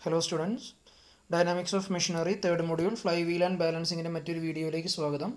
hello students dynamics of machinery third module flywheel and ബാലൻസിങ്ങിൻ്റെ മറ്റൊരു വീഡിയോയിലേക്ക് സ്വാഗതം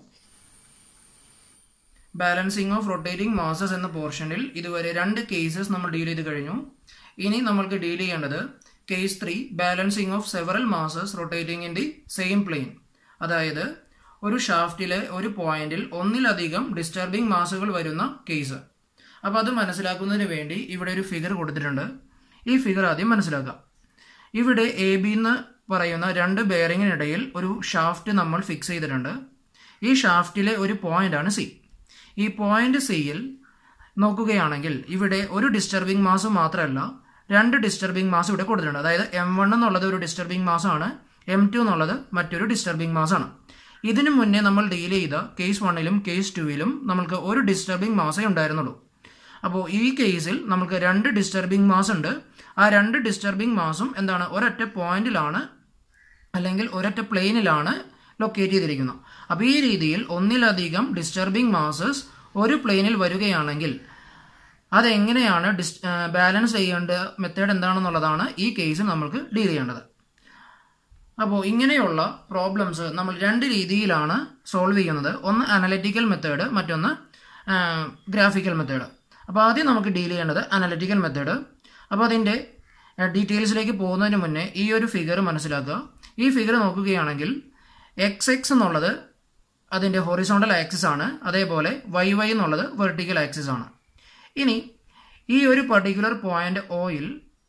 ബാലൻസിങ് ഓഫ് റൊട്ടേറ്റിംഗ് മാസസ് എന്ന പോർഷനിൽ ഇതുവരെ രണ്ട് കേസസ് നമ്മൾ ഡീൽ ചെയ്ത് കഴിഞ്ഞു ഇനി നമ്മൾക്ക് ഡീൽ ചെയ്യേണ്ടത് case three balancing of several masses rotating in the same plane അതായത് ഒരു ഷാഫ്റ്റിലെ ഒരു പോയിന്റിൽ ഒന്നിലധികം ഡിസ്റ്റർബിംഗ് മാസുകൾ വരുന്ന കേസ് അപ്പോൾ അത് മനസ്സിലാക്കുന്നതിന് വേണ്ടി ഇവിടെ ഒരു ഫിഗർ കൊടുത്തിട്ടുണ്ട് ഈ ഫിഗർ ആദ്യം മനസ്സിലാക്കാം ഇവിടെ എ ബി എന്ന് പറയുന്ന രണ്ട് ബെയറിങ്ങിനിടയിൽ ഒരു ഷാഫ്റ്റ് നമ്മൾ ഫിക്സ് ചെയ്തിട്ടുണ്ട് ഈ ഷാഫ്റ്റിലെ ഒരു പോയിന്റ് ആണ് സി ഈ പോയിന്റ് സിയിൽ നോക്കുകയാണെങ്കിൽ ഇവിടെ ഒരു ഡിസ്റ്റർബിംഗ് മാസ് മാത്രമല്ല രണ്ട് ഡിസ്റ്റർബിംഗ് മാസ് ഇവിടെ കൊടുത്തിട്ടുണ്ട് അതായത് എം വൺ എന്നുള്ളത് ഒരു ഡിസ്റ്റർബിംഗ് മാസമാണ് എം ടു എന്നുള്ളത് മറ്റൊരു ഡിസ്റ്റർബിംഗ് മാസാണ് ഇതിനു മുന്നേ നമ്മൾ ഡീൽ ചെയ്ത കേസ് വണ്ണിലും കേസ് ടുവിലും നമുക്ക് ഒരു ഡിസ്റ്റർബിംഗ് മാസേ ഉണ്ടായിരുന്നുള്ളൂ അപ്പോൾ ഈ കേസിൽ നമുക്ക് രണ്ട് ഡിസ്റ്റർബിംഗ് മാസ് ഉണ്ട് ആ രണ്ട് ഡിസ്റ്റർബിംഗ് മാസും എന്താണ് ഒരൊറ്റ പോയിന്റിലാണ് അല്ലെങ്കിൽ ഒരൊറ്റ പ്ലെയിനിലാണ് ലൊക്കേറ്റ് ചെയ്തിരിക്കുന്നത് അപ്പോൾ ഈ രീതിയിൽ ഒന്നിലധികം ഡിസ്റ്റർബിംഗ് മാസസ് ഒരു പ്ലെയിനിൽ വരികയാണെങ്കിൽ അതെങ്ങനെയാണ് ഡിസ് ബാലൻസ് ചെയ്യേണ്ട മെത്തേഡ് എന്താണെന്നുള്ളതാണ് ഈ കേസിൽ നമ്മൾക്ക് ഡീൽ ചെയ്യേണ്ടത് അപ്പോൾ ഇങ്ങനെയുള്ള പ്രോബ്ലംസ് നമ്മൾ രണ്ട് രീതിയിലാണ് സോൾവ് ചെയ്യുന്നത് ഒന്ന് അനലറ്റിക്കൽ മെത്തേഡ് മറ്റൊന്ന് ഗ്രാഫിക്കൽ മെത്തേഡ് അപ്പോൾ ആദ്യം നമുക്ക് ഡീൽ ചെയ്യേണ്ടത് അനലറ്റിക്കൽ മെത്തേഡ് അപ്പോൾ അതിൻ്റെ ഡീറ്റെയിൽസിലേക്ക് പോകുന്നതിന് മുന്നേ ഈ ഒരു ഫിഗർ മനസ്സിലാക്കുക ഈ ഫിഗർ നോക്കുകയാണെങ്കിൽ എക്സ് എക്സ് എന്നുള്ളത് അതിൻ്റെ ഹൊറിസോണ്ടൽ ആക്സിസ് ആണ് അതേപോലെ വൈ വൈ എന്നുള്ളത് വെർട്ടിക്കൽ ആക്സിസ് ആണ് ഇനി ഈ ഒരു പർട്ടിക്കുലർ പോയിന്റ് ഓയിൽ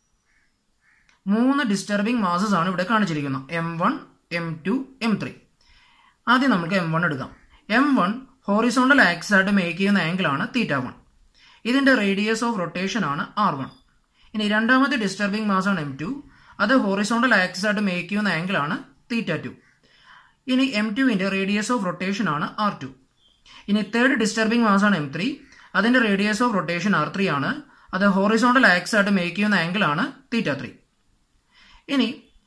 മൂന്ന് ഡിസ്റ്റർബിംഗ് മാസസ് ആണ് ഇവിടെ കാണിച്ചിരിക്കുന്നത് M one M two M three ആദ്യം നമുക്ക് എം വൺ എടുക്കാം എം വൺ ഹോറിസോണ്ടൽ ആക്സിസ് ആയിട്ട് മേക്ക് ചെയ്യുന്ന ആംഗിൾ ആണ് തീറ്റ വൺ ഇതിന്റെ റേഡിയസ് ഓഫ് റൊട്ടേഷൻ ആണ് ആർ വൺ ഇനി രണ്ടാമത്തെ ഡിസ്റ്റർബിംഗ് മാസ് ആണ് എം ടു അത് ഹോറിസോണ്ടൽ ആക്സിസ് ആയിട്ട് മേക്ക് ചെയ്യുന്ന ആംഗിൾ ആണ് തീറ്റ ടു ഇനി എം ടുവിന്റെ റേഡിയസ് ഓഫ് റൊട്ടേഷൻ ആണ് ആർ ടു ഇനി തേർഡ് ഡിസ്റ്റർബിംഗ് മാസ് ആണ് എം ത്രീ അതിന്റെ radius of rotation R three ആണ് അത് ഹോറിസോണ്ടൽ ആക്സിസ് ആയിട്ട് മേക്ക് ചെയ്യുന്ന ആംഗിൾ ആണ് തീറ്റ ത്രീ ഇനി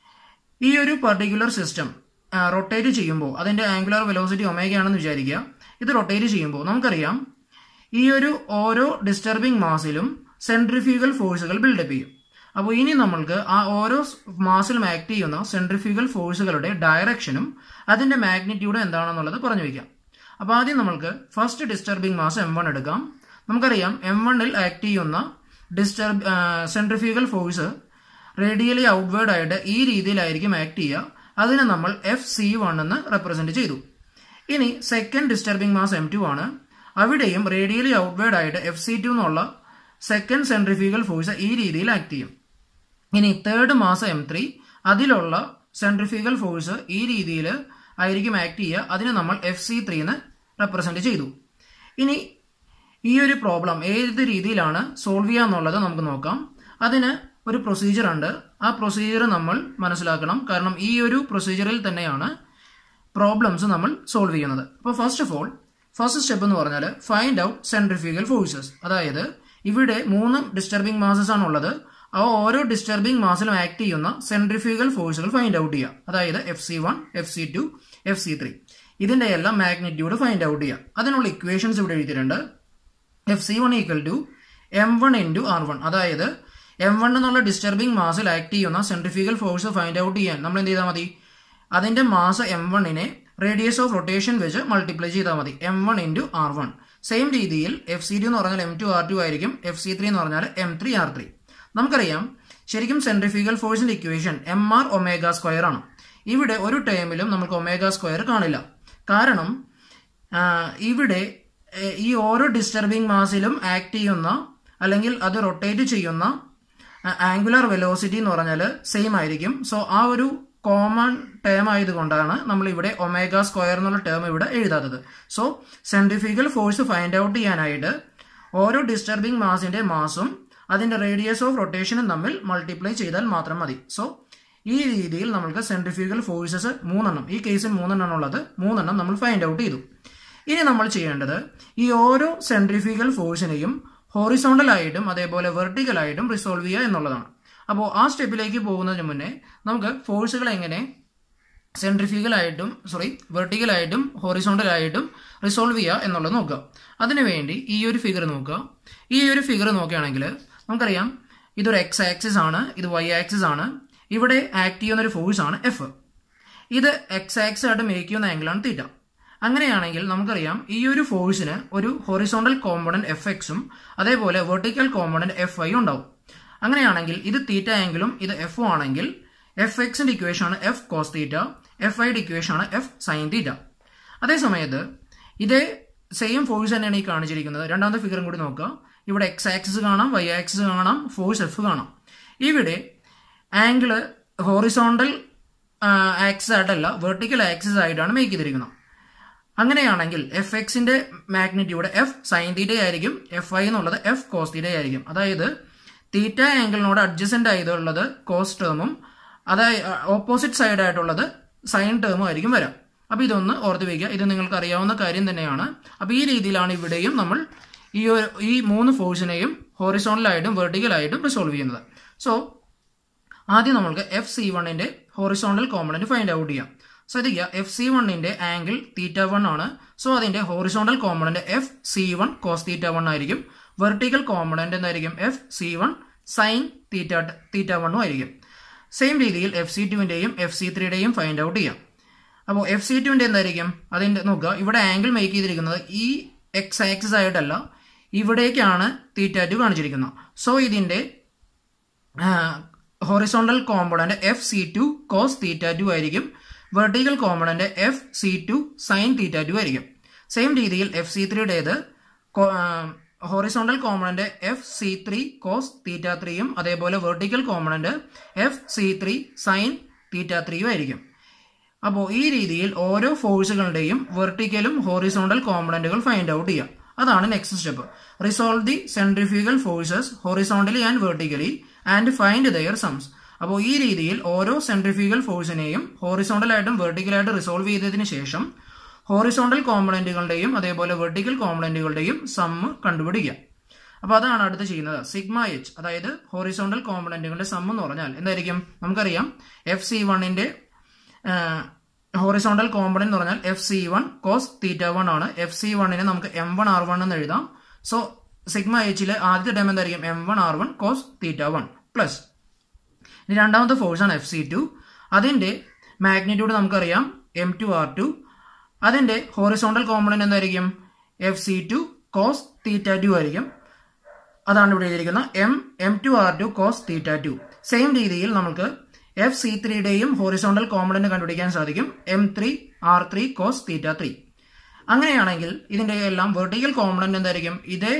ഈ ഒരു പർട്ടിക്കുലർ സിസ്റ്റം റൊട്ടേറ്റ് ചെയ്യുമ്പോൾ അതിന്റെ ആംഗുലർ വെലോസിറ്റി ഒമേഗയാണെന്ന് വിചാരിക്കുക ഇത് റൊട്ടേറ്റ് ചെയ്യുമ്പോൾ നമുക്കറിയാം ഈ ഒരു ഓരോ ഡിസ്റ്റർബിംഗ് മാസിലും സെൻട്രിഫ്യൂഗൽ ഫോഴ്സുകൾ ബിൽഡപ്പ് ചെയ്യും അപ്പോൾ ഇനി നമ്മൾക്ക് ആ ഓരോ മാസിലും ആക്ട് ചെയ്യുന്ന സെൻട്രിഫ്യൂഗൽ ഫോഴ്സുകളുടെ ഡയറക്ഷനും അതിന്റെ മാഗ്നിറ്റ്യൂഡ് എന്താണെന്നുള്ളത് പറഞ്ഞു വയ്ക്കാം അപ്പോൾ ആദ്യം നമ്മൾക്ക് first disturbing mass M one എടുക്കാം നമുക്കറിയാം എം വണ്ണിൽ ആക്ട് ചെയ്യുന്ന disturb centrifugal force radially outward ആയിട്ട് ഈ രീതിയിലായിരിക്കും ആക്ട് ചെയ്യുക അതിനെ നമ്മൾ എഫ് സി വൺ എന്ന് റെപ്രസെന്റ് ചെയ്തു ഇനി second disturbing mass M two ആണ് അവിടെയും റേഡിയലി ഔട്ട്വേർഡ് ആയിട്ട് എഫ് സി ടു എന്നുള്ള സെക്കൻഡ് സെൻട്രിഫ്യൂഗൽ ഫോഴ്സ് ഈ രീതിയിൽ ആക്ട് ചെയ്യും ഇനി തേർഡ് മാസം എം ത്രീ അതിലുള്ള സെൻട്രിഫ്യൂഗൽ ഫോഴ്സ് ഈ രീതിയിൽ ആയിരിക്കും ആക്ട് ചെയ്യുക അതിനെ നമ്മൾ എഫ് സി ത്രീ എന്ന് റെപ്രസെന്റ് ചെയ്തു ഇനി ഈ ഒരു പ്രോബ്ലം ഏത് രീതിയിലാണ് സോൾവ് ചെയ്യുക എന്നുള്ളത് നമുക്ക് നോക്കാം അതിന് ഒരു പ്രൊസീജിയർ ഉണ്ട് ആ പ്രൊസീജിയർ നമ്മൾ മനസ്സിലാക്കണം കാരണം ഈ ഒരു പ്രൊസീജിയറിൽ തന്നെയാണ് പ്രോബ്ലംസ് നമ്മൾ സോൾവ് ചെയ്യുന്നത് അപ്പോൾ first of all first step എന്ന് പറഞ്ഞാൽ ഫൈൻഡ് ഔട്ട് സെൻട്രിഫ്യൂഗൽ ഫോഴ്സസ് അതായത് ഇവിടെ മൂന്ന് ഡിസ്റ്റർബിംഗ് മാസസ് ആണ് ഉള്ളത് ആ ഓരോ ഡിസ്റ്റർബിംഗ് മാസിലും ആക്ട് ചെയ്യുന്ന സെൻട്രിഫ്യൂഗൽ ഫോഴ്സുകൾ ഫൈൻഡ് ഔട്ട് ചെയ്യുക അതായത് F C one F C two F C three ഇതിന്റെ എല്ലാം മാഗ്നിറ്റ്യൂഡ് ഫൈൻഡ് ഔട്ട് ചെയ്യുക അതിനുള്ള ഇക്വേഷൻസ് ഇവിടെ എഴുതിയിട്ടുണ്ട് F C one equal to M one into R one അതായത് എം വൺ എന്നുള്ള ഡിസ്റ്റർബിംഗ് മാസിൽ ആക്ട് ചെയ്യുന്ന സെൻട്രിഫ്യൂഗൽ ഫോഴ്സ് ഫൈൻഡ് ഔട്ട് ചെയ്യാൻ നമ്മൾ എന്ത് ചെയ്താൽ മതി അതിന്റെ മാസ് എം വണ്ണിനെ റേഡിയസ് ഓഫ് റൊട്ടേഷൻ വെച്ച് മൾട്ടിപ്ലൈ ചെയ്താൽ മതി M one into R one same രീതിയിൽ എഫ് സി ടു എന്ന് പറഞ്ഞാൽ എം ടു ആർ ടു ആയിരിക്കും എഫ് സി ത്രീ എന്ന് പറഞ്ഞാൽ എം ത്രീ ആർ ത്രീ നമുക്കറിയാം ശരിക്കും സെൻട്രിഫ്യൂഗൽ ഫോഴ്സിന്റെ equation M R omega square ആണ് ഇവിടെ ഒരു ടൈമിലും നമുക്ക് ഒമേഗ സ്ക്വയർ കാണില്ല കാരണം ഇവിടെ ഈ ഓരോ ഡിസ്റ്റർബിംഗ് മാസിലും ആക്ട് ചെയ്യുന്ന അല്ലെങ്കിൽ അത് റൊട്ടേറ്റ് ചെയ്യുന്ന ആംഗുലർ വെലോസിറ്റി എന്ന് പറഞ്ഞാൽ സെയിം ആയിരിക്കും സോ ആ ഒരു കോമൺ ടേം ആയതുകൊണ്ടാണ് നമ്മൾ ഇവിടെ ഒമേഗ സ്ക്വയർ എന്നുള്ള ടേം ഇവിടെ എഴുതാത്തത് so centrifugal force find out ചെയ്യാനായിട്ട് ഓരോ ഡിസ്റ്റർബിംഗ് മാസിന്റെ മാസും അതിന്റെ റേഡിയസ് ഓഫ് റൊട്ടേഷനും തമ്മിൽ മൾട്ടിപ്ലൈ ചെയ്താൽ മാത്രം മതി സോ ഈ രീതിയിൽ നമ്മൾക്ക് സെൻട്രിഫ്യൂഗൽ ഫോഴ്സസ് മൂന്നെണ്ണം ഈ കേസിൽ മൂന്നെണ്ണം ഉള്ളത് മൂന്നെണ്ണം നമ്മൾ ഫൈൻഡ് ഔട്ട് ചെയ്തു ഇനി നമ്മൾ ചെയ്യേണ്ടത് ഈ ഓരോ സെൻട്രിഫ്യൂഗൽ ഫോഴ്സിനെയും ഹോറിസോണ്ടൽ ആയിട്ടും അതേപോലെ വെർട്ടിക്കൽ ആയിട്ടും റിസോൾവ് ചെയ്യുക എന്നുള്ളതാണ് അപ്പോൾ ആ സ്റ്റെപ്പിലേക്ക് പോകുന്നതിന് മുന്നേ നമുക്ക് ഫോഴ്സുകൾ എങ്ങനെ സെൻട്രിഫ്യൂഗൽ ആയിട്ടും സോറി വെർട്ടിക്കൽ ആയിട്ടും ഹോറിസോണ്ടൽ ആയിട്ടും റിസോൾവ് ചെയ്യുക എന്നുള്ളത് നോക്കുക അതിനുവേണ്ടി ഈ ഒരു ഫിഗർ നോക്കുക ഈ ഒരു ഫിഗർ നോക്കുകയാണെങ്കിൽ നമുക്കറിയാം ഇതൊരു എക്സ് ആക്സിസ് ആണ് ഇത് വൈ ആക്സിസ് ആണ് ഇവിടെ ആക്ട് ചെയ്യുന്ന ഒരു ഫോഴ്സ് ആണ് എഫ് ഇത് എക്സ് ആക്സ് ആയിട്ട് മേക്ക് ചെയ്യുന്ന ആംഗിളാണ് തീറ്റ അങ്ങനെയാണെങ്കിൽ നമുക്കറിയാം ഈ ഒരു ഫോഴ്സിന് ഒരു ഹൊറിസോണ്ടൽ കോമ്പണന്റ് എഫ് എക്സും അതേപോലെ വെർട്ടിക്കൽ കോമ്പണന്റ് എഫ് ഐ ഉണ്ടാവും അങ്ങനെയാണെങ്കിൽ ഇത് തീറ്റ ആംഗിളും ഇത് എഫ് ആണെങ്കിൽ എഫ് എക്സിന്റെ ഇക്വേഷൻ ആണ് എഫ് കോസ് തീറ്റ എഫ് ഐയുടെ ഇക്വേഷൻ ആണ് എഫ് സൈൻ തീറ്റ അതേസമയത്ത് ഇതേ സെയിം ഫോഴ്സ് തന്നെയാണ് ഈ കാണിച്ചിരിക്കുന്നത് രണ്ടാമത്തെ ഫിഗറും കൂടി നോക്കുക ഇവിടെ എക്സ് ആക്സിസ് കാണാം വൈ ആക്സിസ് കാണാം ഫോഴ്സ് എഫ് കാണാം ഇവിടെ ആംഗിള് ഹോറിസോണ്ടൽ ആക്സിസ് ആയിട്ടല്ല വെർട്ടിക്കൽ ആക്സിസ് ആയിട്ടാണ് മേക്ക് ചെയ്തിരിക്കുന്നത് അങ്ങനെയാണെങ്കിൽ എഫ് എക്സിന്റെ മാഗ്നിറ്റ്യൂഡ് എഫ് സൈൻ തീറ്റ ആയിരിക്കും എഫ് ഐ എന്നുള്ളത് എഫ് കോസ് തീറ്റ ആയിരിക്കും അതായത് തീറ്റ ആംഗിളിനോട് അഡ്ജസ്റ്റന്റ് ആയതുള്ളത് കോസ് ടേമും അതായത് ഓപ്പോസിറ്റ് സൈഡ് ആയിട്ടുള്ളത് സൈൻ ടേമും ആയിരിക്കും വരാം അപ്പൊ ഇതൊന്ന് ഓർത്ത് വയ്ക്കുക ഇത് നിങ്ങൾക്ക് അറിയാവുന്ന കാര്യം തന്നെയാണ് അപ്പൊ ഈ രീതിയിലാണ് ഇവിടെയും നമ്മൾ ഈ ഒരു ഈ മൂന്ന് ഫോഴ്സിനെയും ഹോറിസോണലായിട്ടും വെർട്ടിക്കലായിട്ടും റിസോൾവ് ചെയ്യുന്നത് സോ ആദ്യം നമ്മൾക്ക് എഫ് സി വണ്ണിന്റെ ഹോറിസോണ്ടൽ കോമ്പണന്റ് ഫൈൻഡ് ഔട്ട് ചെയ്യാം ശ്രദ്ധിക്കുക എഫ് സി വണ്ണിന്റെ ആംഗിൾ തീറ്റ വൺ ആണ് സോ അതിന്റെ horizontal component F C one cos theta one ആയിരിക്കും വെർട്ടിക്കൽ കോമ്പണന്റ് എന്തായിരിക്കും F C one sine theta theta വണ്ണും ആയിരിക്കും സെയിം രീതിയിൽ എഫ് സി ടുവിന്റെയും എഫ് സി ത്രീയുടെയും ഫൈൻഡ് ഔട്ട് ചെയ്യാം അപ്പോൾ എഫ് സി ടുവിന്റെ എന്തായിരിക്കും അതിന്റെ നോക്കുക ഇവിടെ ആംഗിൾ മേക്ക് ചെയ്തിരിക്കുന്നത് ഈ എക്സ് ആക്സിസ് ആയിട്ടല്ല ഇവിടേക്കാണ് തീറ്റ ടു കാണിച്ചിരിക്കുന്നത് സോ ഇതിന്റെ horizontal component F C two cos theta two ആയിരിക്കും vertical component F C two sine theta two ആയിരിക്കും സെയിം രീതിയിൽ എഫ് സി ത്രീയുടേത് horizontal component F C three cos theta ത്രീയും അതേപോലെ vertical component F C three sine theta ത്രീയും ആയിരിക്കും അപ്പോൾ ഈ രീതിയിൽ ഓരോ ഫോഴ്സുകളുടെയും വെർട്ടിക്കലും ഹോറിസോണ്ടൽ കോമ്പണന്റുകൾ ഫൈൻഡ് ഔട്ട് ചെയ്യാം അതാണ് next step resolve the centrifugal forces horizontally and vertically and find their sums അപ്പോൾ ഈ രീതിയിൽ ഓരോ സെൻട്രിഫ്യൂഗൽ ഫോഴ്സിനെയും ഹോറിസോണ്ടലായിട്ടും വെർട്ടിക്കലായിട്ടും റിസോൾവ് ചെയ്തതിന് ശേഷം ഹോറിസോണ്ടൽ കോമ്പണന്റുകളുടെയും അതേപോലെ വെർട്ടിക്കൽ കോമ്പണന്റുകളുടെയും സമ്മ് കണ്ടുപിടിക്കുക അപ്പോൾ അതാണ് അടുത്ത് ചെയ്യുന്നത് സിഗ്മ എച്ച് അതായത് ഹോറിസോണ്ടൽ കോമ്പണന്റുകളുടെ സം എന്ന് പറഞ്ഞാൽ എന്തായിരിക്കും നമുക്കറിയാം എഫ് സി വണ്ണിന്റെ ഹോറിസോണ്ടൽ കോമ്പണന്റ് എന്ന് പറഞ്ഞാൽ F C one cos theta one ആണ് എഫ് സി വണ്ണിനെ നമുക്ക് എം വൺ ആർ വൺ എന്ന് എഴുതാം സോ സിഗ്മ എച്ചിലെ ആദ്യത്തെ ടൈം എന്തായിരിക്കും M one R one cos theta one plus ഇനി രണ്ടാമത്തെ ഫോഴ്സ് ആണ് എഫ് സി ടു അതിന്റെ മാഗ്നിറ്റ്യൂഡ് നമുക്കറിയാം എം ടു ആർ ടു അതിന്റെ ഹോറിസോണ്ടൽ കോമ്പണന്റ് എന്തായിരിക്കും F C two cos theta two ആയിരിക്കും അതാണ് ഇവിടെ എഴുതിയിരിക്കുന്നത് M M two R two cos theta two same രീതിയിൽ നമുക്ക് എഫ് സി ത്രീയുടെയും ഹോറിസോണ്ടൽ കോമ്പണന്റ് കണ്ടുപിടിക്കാൻ സാധിക്കും M three R three cos theta three അങ്ങനെയാണെങ്കിൽ ഇതിന്റെ എല്ലാം വെർട്ടിക്കൽ കോമ്പണന്റ് എന്തായിരിക്കും ഇതേ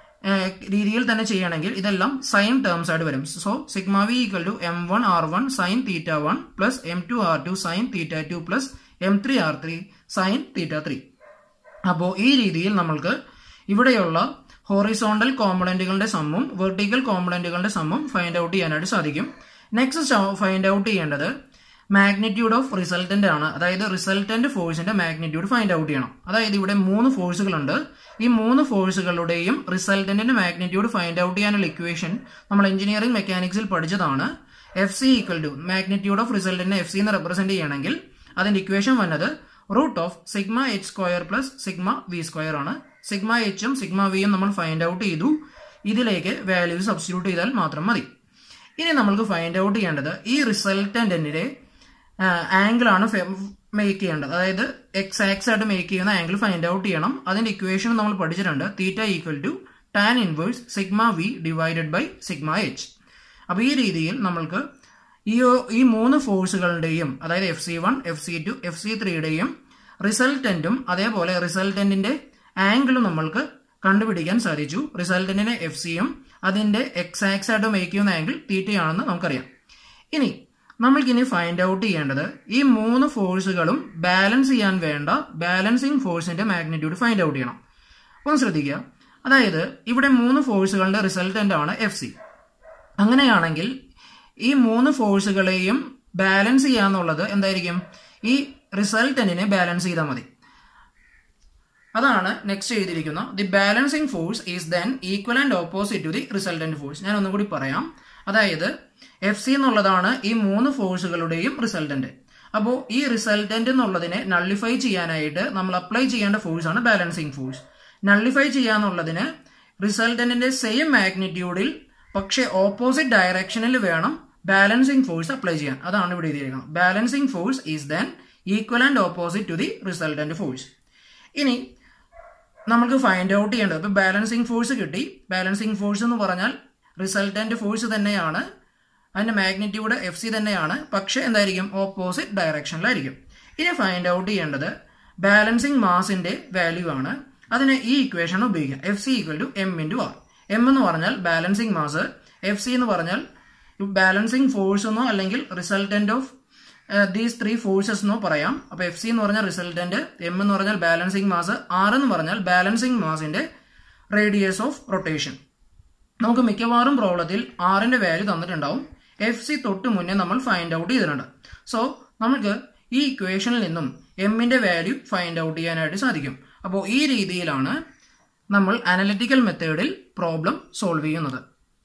രീതിയിൽ തന്നെ ചെയ്യുകയാണെങ്കിൽ ഇതെല്ലാം സൈൻ ടേംസ് ആയിട്ട് വരും so sigma V equal to M one R one sine theta one plus M two R two sine theta two plus M three R three sine theta three അപ്പോൾ ഈ രീതിയിൽ നമ്മൾക്ക് ഇവിടെയുള്ള ഹോറിസോണ്ടൽ കോമ്പണന്റുകളുടെ സമ്മും vertical കോമ്പണന്റുകളുടെ സമ്മും ഫൈൻഡ് ഔട്ട് ചെയ്യാനായിട്ട് സാധിക്കും നെക്സ്റ്റ് ഫൈൻഡ് ഔട്ട് ചെയ്യേണ്ടത് മാഗ്നിറ്റ്യൂഡ് ഓഫ് റിസൾട്ടന്റ് ആണ് അതായത് റിസൾട്ടന്റ് ഫോഴ്സിന്റെ മാഗ്നിറ്റ്യൂഡ് ഫൈൻഡ് ഔട്ട് ചെയ്യണം അതായത് ഇവിടെ മൂന്ന് ഫോഴ്സുകളുണ്ട് ഈ മൂന്ന് ഫോഴ്സുകളുടെയും റിസൾട്ടന്റിന്റെ മാഗ്നിറ്റ്യൂഡ് ഫൈൻഡ് ഔട്ട് ചെയ്യാനുള്ള ഇക്വേഷൻ നമ്മൾ എഞ്ചിനീയറിംഗ് മെക്കാനിക്സിൽ പഠിച്ചതാണ് F C equal to magnitude of റിസൾട്ടന്റിനെ എഫ് സി എന്ന് റെപ്രസെന്റ് ചെയ്യണമെങ്കിൽ അതിന്റെ ഇക്വേഷൻ വന്നത് root of sigma H square plus sigma V square ആണ് സിഗ്മ എച്ചും സിഗ്മ വിയും നമ്മൾ ഫൈൻഡ് ഔട്ട് ചെയ്തു ഇതിലേക്ക് വാല്യൂസ് സബ്സ്റ്റിറ്റ്യൂട്ട് ചെയ്താൽ മാത്രം മതി ഇനി നമ്മൾക്ക് ഫൈൻഡ് ഔട്ട് ചെയ്യേണ്ടത് ഈ റിസൾട്ടന്റിന്റെ ആംഗിൾ ആണ് മേക്ക് ചെയ്യേണ്ടത് അതായത് എക്സ് ആക്സ് ആയിട്ട് മേക്ക് ചെയ്യുന്ന ആംഗിൾ ഫൈൻഡ് ഔട്ട് ചെയ്യണം അതിന്റെ ഇക്വേഷൻ നമ്മൾ പഠിച്ചിട്ടുണ്ട് theta equal to tan inverse sigma V divided by sigma H അപ്പൊ ഈ രീതിയിൽ നമ്മൾക്ക് ഈ ഈ മൂന്ന് ഫോഴ്സുകളുടെയും അതായത് F C one F C two F C ത്രീയുടെയും റിസൾട്ടന്റും അതേപോലെ റിസൾട്ടന്റിന്റെ ആംഗിളും നമ്മൾക്ക് കണ്ടുപിടിക്കാൻ സാധിച്ചു റിസൾട്ടന്റിനെ എഫ് സിയും അതിന്റെ എക്സ് ആക്സ് ആയിട്ട് മേക്ക് ചെയ്യുന്ന ആംഗിൾ തീറ്റയാണെന്ന് നമുക്കറിയാം ഇനി നമ്മൾക്കിനി ഫൈൻഡ് ഔട്ട് ചെയ്യേണ്ടത് ഈ മൂന്ന് ഫോഴ്സുകളും ബാലൻസ് ചെയ്യാൻ വേണ്ട ബാലൻസിങ് ഫോഴ്സിന്റെ മാഗ്നിറ്റ്യൂഡ് ഫൈൻഡ് ഔട്ട് ചെയ്യണം ഒന്ന് ശ്രദ്ധിക്കുക അതായത് ഇവിടെ മൂന്ന് ഫോഴ്സുകളുടെ റിസൾട്ടന്റ് ആണ് എഫ് സി അങ്ങനെയാണെങ്കിൽ ഈ മൂന്ന് ഫോഴ്സുകളെയും ബാലൻസ് ചെയ്യാന്നുള്ളത് എന്തായിരിക്കും ഈ റിസൾട്ടന്റിനെ ബാലൻസ് ചെയ്താൽ മതി അതാണ് നെക്സ്റ്റ് എഴുതിയിരിക്കുന്ന the balancing force is then equal and opposite to the resultant force ഞാൻ ഒന്നും കൂടി പറയാം അതായത് എഫ് സി എന്നുള്ളതാണ് ഈ മൂന്ന് ഫോഴ്സുകളുടെയും റിസൾട്ടന്റ് അപ്പോൾ ഈ റിസൾട്ടന്റ് എന്നുള്ളതിനെ നള്ളിഫൈ ചെയ്യാനായിട്ട് നമ്മൾ അപ്ലൈ ചെയ്യേണ്ട ഫോഴ്സ് ആണ് ബാലൻസിങ് ഫോഴ്സ് നള്ളിഫൈ ചെയ്യാന്നുള്ളതിന് റിസൾട്ടന്റിന്റെ സെയിം മാഗ്നിറ്റ്യൂഡിൽ പക്ഷേ ഓപ്പോസിറ്റ് ഡയറക്ഷനിൽ വേണം ബാലൻസിങ് ഫോഴ്സ് അപ്ലൈ ചെയ്യാൻ അതാണ് ഇവിടെ എഴുതിയിരിക്കുന്നത് balancing force is then equal and opposite to the resultant force ഇനി നമുക്ക് ഫൈൻഡ് ഔട്ട് ചെയ്യേണ്ടത് ഇപ്പൊ ബാലൻസിങ് ഫോഴ്സ് കിട്ടി ബാലൻസിങ് ഫോഴ്സ് എന്ന് പറഞ്ഞാൽ റിസൾട്ടന്റ് ഫോഴ്സ് തന്നെയാണ് അതിന്റെ മാഗ്നിറ്റ്യൂഡ് എഫ് സി തന്നെയാണ് പക്ഷെ എന്തായിരിക്കും ഓപ്പോസിറ്റ് ഡയറക്ഷനിലായിരിക്കും ഇനി ഫൈൻഡ് ഔട്ട് ചെയ്യേണ്ടത് ബാലൻസിങ് മാസിന്റെ വാല്യൂ ആണ് അതിന് ഈ ഇക്വേഷൻ ഉപയോഗിക്കാം F C equal to M into R M എന്ന് പറഞ്ഞാൽ ബാലൻസിങ് മാസ് എഫ് സി എന്ന് പറഞ്ഞാൽ ബാലൻസിങ് ഫോഴ്സ് എന്നോ അല്ലെങ്കിൽ resultant of these three forces എന്നോ പറയാം അപ്പൊ എഫ് സി എന്ന് പറഞ്ഞാൽ റിസൾട്ടന്റ് എം എന്ന് പറഞ്ഞാൽ ബാലൻസിങ് മാസ് ആർ എന്ന് പറഞ്ഞാൽ ബാലൻസിങ് മാസിന്റെ റേഡിയസ് ഓഫ് റൊട്ടേഷൻ നമുക്ക് മിക്കവാറും പ്രോബ്ലത്തിൽ ആറിന്റെ വാല്യൂ തന്നിട്ടുണ്ടാവും എഫ് സി തൊട്ട് മുന്നേ നമ്മൾ ഫൈൻഡ് ഔട്ട് ചെയ്തിട്ടുണ്ട് സോ നമുക്ക് ഈ ഇക്വേഷനിൽ നിന്നും എമ്മിന്റെ വാല്യൂ ഫൈൻഡ് ഔട്ട് ചെയ്യാനായിട്ട് സാധിക്കും അപ്പോൾ ഈ രീതിയിലാണ് നമ്മൾ അനലിറ്റിക്കൽ മെത്തേഡിൽ പ്രോബ്ലം സോൾവ് ചെയ്യുന്നത്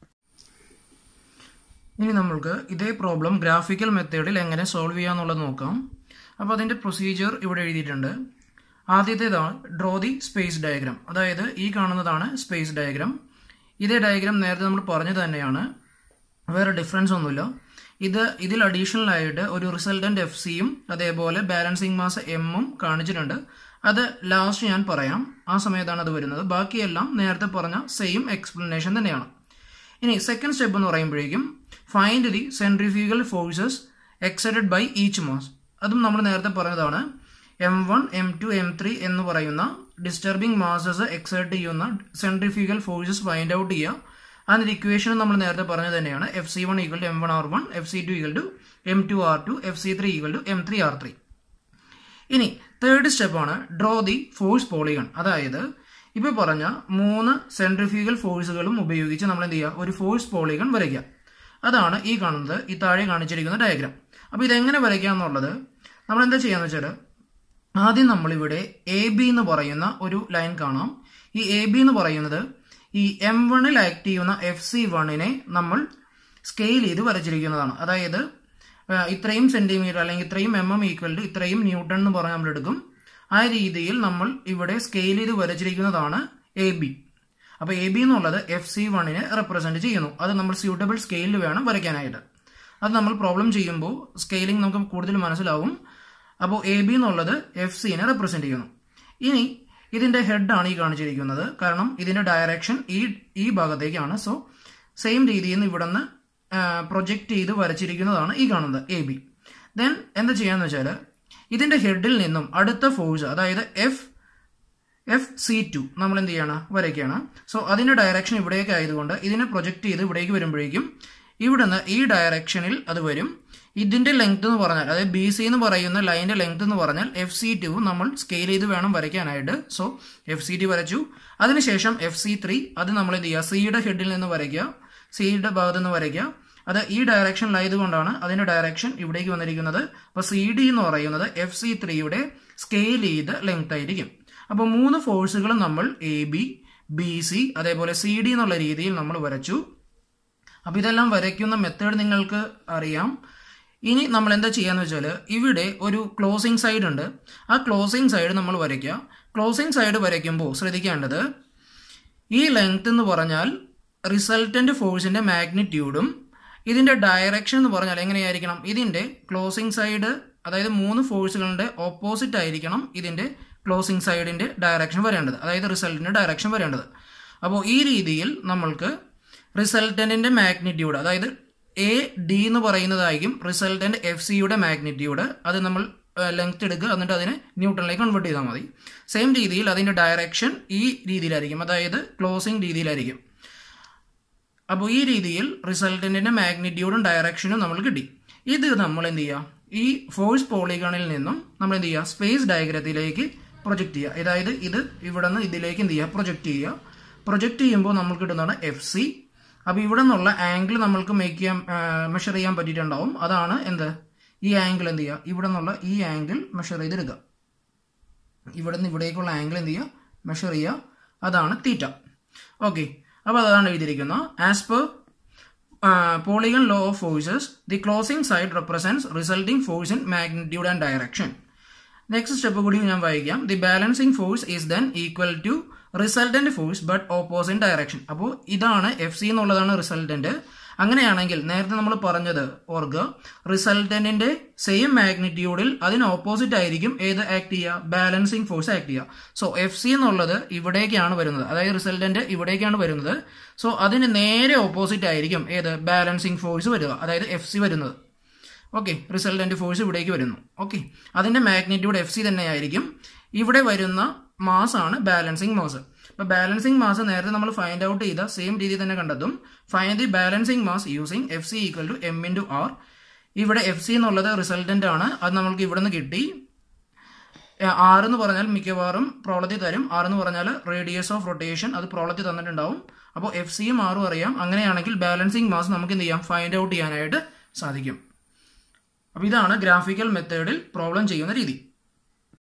ഇനി നമ്മൾക്ക് ഇതേ പ്രോബ്ലം ഗ്രാഫിക്കൽ മെത്തേഡിൽ എങ്ങനെ സോൾവ് ചെയ്യാന്നുള്ളത് നോക്കാം അപ്പോൾ അതിൻ്റെ പ്രൊസീജിയർ ഇവിടെ എഴുതിയിട്ടുണ്ട് ആദ്യത്തേതാണ് ഡ്രോ ദി സ്പേസ് ഡയഗ്രാം അതായത് ഈ കാണുന്നതാണ് സ്പേസ് ഡയഗ്രാം ഇതേ ഡയഗ്രാം നേരത്തെ നമ്മൾ പറഞ്ഞത് തന്നെയാണ് വേറെ ഡിഫറൻസ് ഒന്നുമില്ല ഇത് ഇതിൽ അഡീഷണൽ ആയിട്ട് ഒരു റിസൾട്ടന്റ് എഫ് സിയും അതേപോലെ ബാലൻസിങ് മാസ് എമ്മും കാണിച്ചിട്ടുണ്ട് അത് ലാസ്റ്റ് ഞാൻ പറയാം ആ സമയത്താണ് അത് വരുന്നത് ബാക്കിയെല്ലാം നേരത്തെ പറഞ്ഞ സെയിം എക്സ്പ്ലനേഷൻ തന്നെയാണ് ഇനി സെക്കൻഡ് സ്റ്റെപ്പ് എന്ന് പറയുമ്പോഴേക്കും find the centrifugal forces excited by each mass അതും നമ്മൾ നേരത്തെ പറഞ്ഞതാണ് M one M two M three എന്ന് പറയുന്ന ഡിസ്റ്റർബിംഗ് മാസസ് എക്സൈറ്റ് ചെയ്യുന്ന സെൻട്രിഫ്യൂഗൽ ഫോഴ്സസ് ഫൈൻഡ് ഔട്ട് ചെയ്യുക അതിന്റെ ഇക്വേഷൻ നമ്മൾ നേരത്തെ പറഞ്ഞത് തന്നെയാണ് F C one equal to M one R one F C two equal to M two R two F C three equal to M three R three ഇനി third സ്റ്റെപ്പാണ് draw the force polygon അതായത് ഇപ്പൊ പറഞ്ഞ മൂന്ന് centrifugal ഫോഴ്സുകളും ഉപയോഗിച്ച് നമ്മൾ എന്ത് ചെയ്യുക ഒരു ഫോഴ്സ് പോളിഗൺ വരയ്ക്കുക അതാണ് ഈ കാണുന്നത് ഈ താഴെ കാണിച്ചിരിക്കുന്ന ഡയഗ്രാം അപ്പോൾ ഇതെങ്ങനെ വരയ്ക്കുക എന്നുള്ളത് നമ്മൾ എന്താ ചെയ്യാന്ന് വെച്ചാൽ ആദ്യം നമ്മളിവിടെ എ ബി എന്ന് പറയുന്ന ഒരു ലൈൻ കാണാം ഈ എ ബി എന്ന് പറയുന്നത് ഈ എം വണ്ണിൽ ആക്ട് ചെയ്യുന്ന എഫ് സി വണ്ണിനെ നമ്മൾ സ്കെയിൽ ചെയ്ത് വരച്ചിരിക്കുന്നതാണ് അതായത് ഇത്രയും സെന്റിമീറ്റർ അല്ലെങ്കിൽ ഇത്രയും എം എം ഈക്വൽ ടു ഇത്രയും ന്യൂട്ടൺ എന്ന് പറഞ്ഞ് നമ്മൾ എടുക്കും ആ രീതിയിൽ നമ്മൾ ഇവിടെ സ്കെയിൽ ചെയ്ത് വരച്ചിരിക്കുന്നതാണ് എ ബി അപ്പോൾ എ ബി എന്നുള്ളത് എഫ് സി വണ്ണിനെ റെപ്രസെന്റ് ചെയ്യുന്നു അത് നമ്മൾ സ്യൂട്ടബിൾ സ്കെയിലിൽ വേണം വരയ്ക്കാനായിട്ട് അത് നമ്മൾ പ്രോബ്ലം ചെയ്യുമ്പോൾ സ്കെയിലിംഗ് നമുക്ക് കൂടുതൽ മനസ്സിലാവും അപ്പോൾ എ ബി എന്നുള്ളത് എഫ് സിനെ റെപ്രസെന്റ് ചെയ്യുന്നു ഇനി ഇതിന്റെ ഹെഡ് ആണ് ഈ കാണിച്ചിരിക്കുന്നത് കാരണം ഇതിന്റെ ഡയറക്ഷൻ ഈ ഈ ഭാഗത്തേക്കാണ് സോ സെയിം രീതിയിൽ നിന്ന് ഇവിടെ നിന്ന് പ്രൊജക്ട് ചെയ്ത് വരച്ചിരിക്കുന്നതാണ് ഈ കാണുന്നത് എ ബി ദെൻ എന്താ ചെയ്യാന്ന് വെച്ചാൽ ഇതിന്റെ ഹെഡിൽ നിന്നും അടുത്ത ഫോഴ്സ് അതായത് എഫ് എഫ് സി ടു നമ്മൾ എന്ത് ചെയ്യാണ് വരയ്ക്കുകയാണ് സോ അതിന്റെ ഡയറക്ഷൻ ഇവിടേക്ക് ആയതുകൊണ്ട് ഇതിനെ പ്രൊജക്ട് ചെയ്ത് ഇവിടേക്ക് വരുമ്പോഴേക്കും ഇവിടുന്ന് ഈ ഡയറക്ഷനിൽ അത് വരും ഇതിന്റെ ലെങ്ത് എന്ന് പറഞ്ഞാൽ അതായത് ബി സി എന്ന് പറയുന്ന ലൈനിന്റെ ലെങ്ത് എന്ന് പറഞ്ഞാൽ എഫ് സി ടു നമ്മൾ സ്കെയിൽ ചെയ്ത് വേണം വരയ്ക്കാനായിട്ട് സോ എഫ് സി ടു വരച്ചു അതിനുശേഷം എഫ് സി ത്രീ അത് നമ്മൾ എന്ത് ചെയ്യുക സിയുടെ ഹെഡിൽ നിന്ന് വരയ്ക്കുക സിയുടെ ഭാഗത്ത് നിന്ന് വരയ്ക്കുക അത് ഈ ഡയറക്ഷനിലായതുകൊണ്ടാണ് അതിന്റെ ഡയറക്ഷൻ ഇവിടേക്ക് വന്നിരിക്കുന്നത് അപ്പോൾ സി ഡി എന്ന് പറയുന്നത് എഫ് സി ത്രീയുടെ സ്കെയിൽ ചെയ്ത് ലെങ്ത് ആയിരിക്കും അപ്പോൾ മൂന്ന് ഫോഴ്സുകളും നമ്മൾ എ ബി ബി സി അതേപോലെ സി ഡി എന്നുള്ള രീതിയിൽ നമ്മൾ വരച്ചു അപ്പോൾ ഇതെല്ലാം വരയ്ക്കുന്ന മെത്തേഡ് നിങ്ങൾക്ക് അറിയാം ഇനി നമ്മൾ എന്താ ചെയ്യാന്ന് വെച്ചാൽ ഇവിടെ ഒരു ക്ലോസിംഗ് സൈഡ് ഉണ്ട് ആ ക്ലോസിംഗ് സൈഡ് നമ്മൾ വരയ്ക്കുക ക്ലോസിംഗ് സൈഡ് വരയ്ക്കുമ്പോൾ ശ്രദ്ധിക്കേണ്ടത് ഈ ലെങ്ത് എന്ന് പറഞ്ഞാൽ റിസൾട്ടന്റ് ഫോഴ്സിന്റെ മാഗ്നിറ്റ്യൂഡും ഇതിന്റെ ഡയറക്ഷൻ എന്ന് പറഞ്ഞാൽ എങ്ങനെയായിരിക്കണം ഇതിന്റെ ക്ലോസിംഗ് സൈഡ് അതായത് മൂന്ന് ഫോഴ്സുകളുടെ ഓപ്പോസിറ്റ് ആയിരിക്കണം ഇതിന്റെ ക്ലോസിംഗ് സൈഡിന്റെ ഡയറക്ഷൻ വരേണ്ടത് അതായത് റിസൾട്ടിന്റെ ഡയറക്ഷൻ വരേണ്ടത് അപ്പോൾ ഈ രീതിയിൽ നമ്മൾക്ക് റിസൾട്ടന്റിന്റെ മാഗ്നിറ്റ്യൂഡ് അതായത് എ ഡി എന്ന് പറയുന്നതായിരിക്കും റിസൾട്ടന്റ് എഫ് സിയുടെ മാഗ്നിറ്റ്യൂഡ് അത് നമ്മൾ ലെങ്ത് എടുക്കുക എന്നിട്ട് അതിനെ ന്യൂട്ടണിലേക്ക് കൺവേർട്ട് ചെയ്താൽ മതി സെയിം രീതിയിൽ അതിന്റെ ഡയറക്ഷൻ ഈ രീതിയിലായിരിക്കും അതായത് ക്ലോസിംഗ് രീതിയിലായിരിക്കും അപ്പോൾ ഈ രീതിയിൽ റിസൾട്ടന്റിന്റെ മാഗ്നിറ്റ്യൂഡും ഡയറക്ഷനും നമ്മൾ കിട്ടി ഇത് നമ്മൾ എന്ത് ചെയ്യുക ഈ ഫോഴ്സ് പോളിഗണിൽ നിന്നും നമ്മൾ എന്ത് ചെയ്യുക സ്പേസ് ഡയഗ്രത്തിലേക്ക് പ്രൊജക്ട് ചെയ്യുക അതായത് ഇത് ഇവിടെ നിന്ന് ഇതിലേക്ക് എന്ത് ചെയ്യുക പ്രൊജക്ട് ചെയ്യുക പ്രൊജക്ട് ചെയ്യുമ്പോൾ നമുക്ക് കിട്ടുന്നതാണ് എഫ് സി അപ്പോൾ ഇവിടെ നിന്നുള്ള ആംഗിൾ നമ്മൾക്ക് മേക്ക് ചെയ്യാൻ മെഷർ ചെയ്യാൻ പറ്റിയിട്ടുണ്ടാവും അതാണ് എന്ത് ഈ ആംഗിൾ എന്ത് ചെയ്യുക ഇവിടെ നിന്നുള്ള ഈ ആംഗിൾ മെഷർ ചെയ്തെടുക്കുക ഇവിടെ നിന്ന് ഇവിടേക്കുള്ള ആംഗിൾ എന്ത് ചെയ്യുക മെഷർ ചെയ്യുക അതാണ് തീറ്റ ഓക്കെ അപ്പോൾ അതാണ് എഴുതിയിരിക്കുന്നത് as per polygon law of forces the closing side represents resulting force in magnitude and direction next step കൂടി ഞാൻ വായിക്കാം the balancing force is then equal to resultant force but opposite direction അപ്പോൾ ഇതാണ് F C എന്നുള്ളതാണ് resultant അങ്ങനെയാണെങ്കിൽ നേരത്തെ നമ്മൾ പറഞ്ഞത് ഓർക്കുക റിസൾട്ടന്റിന്റെ സെയിം മാഗ്നിറ്റ്യൂഡിൽ അതിന് ഓപ്പോസിറ്റ് ആയിരിക്കും ഏത് ആക്ട് ചെയ്യുക ബാലൻസിങ് ഫോഴ്സ് ആക്ട് ചെയ്യുക സോ എഫ് സി എന്നുള്ളത് ഇവിടേക്കാണ് വരുന്നത് അതായത് റിസൾട്ടന്റ് ഇവിടേക്കാണ് വരുന്നത് സോ അതിന് നേരെ ഓപ്പോസിറ്റ് ആയിരിക്കും ഏത് ബാലൻസിങ് ഫോഴ്സ് വരിക അതായത് എഫ് സി വരുന്നത് ഓക്കെ റിസൾട്ടന്റ് ഫോഴ്സ് ഇവിടേക്ക് വരുന്നു ഓക്കെ അതിന്റെ മാഗ്നിറ്റ്യൂഡ് എഫ് സി തന്നെയായിരിക്കും ഇവിടെ വരുന്ന മാസ് ആണ് ബാലൻസിങ് മാസ് ഇപ്പൊ ബാലൻസിങ് മാസ് നേരത്തെ നമ്മൾ ഫൈൻഡ് ഔട്ട് ചെയ്ത സെയിം രീതി തന്നെ കണ്ടെത്തും find the balancing mass using F C equal to M into R ഇവിടെ എഫ് സി എന്നുള്ളത് റിസൾട്ടന്റ് ആണ് അത് നമ്മൾക്ക് ഇവിടെ നിന്ന് കിട്ടി ആർ എന്ന് പറഞ്ഞാൽ മിക്കവാറും പ്രോളത്തി തരും ആർ എന്ന് പറഞ്ഞാൽ റേഡിയസ് ഓഫ് റൊട്ടേഷൻ അത് പ്രോളത്തി തന്നിട്ടുണ്ടാവും അപ്പോൾ എഫ് സിയും ആറും അറിയാം അങ്ങനെയാണെങ്കിൽ ബാലൻസിങ് മാസ് നമുക്ക് എന്ത് ചെയ്യാം ഫൈൻഡ് ഔട്ട് ചെയ്യാനായിട്ട് സാധിക്കും അപ്പോൾ ഇതാണ് ഗ്രാഫിക്കൽ മെത്തേഡിൽ പ്രോബ്ലം ചെയ്യുന്ന രീതി